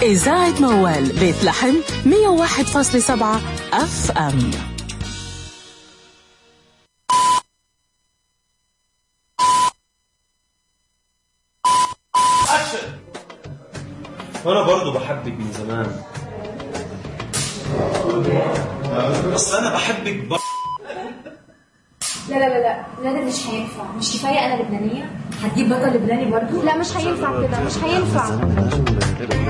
إذاعة موال بيت لحم 101.7 أف أم وانا برضو بحبك من زمان اصل انا بحبك ب... لا لا لا لا لا ده مش هينفع مش كفايه انا لبنانيه هتجيب بطل لبناني برضو لا مش هينفع كده مش هينفع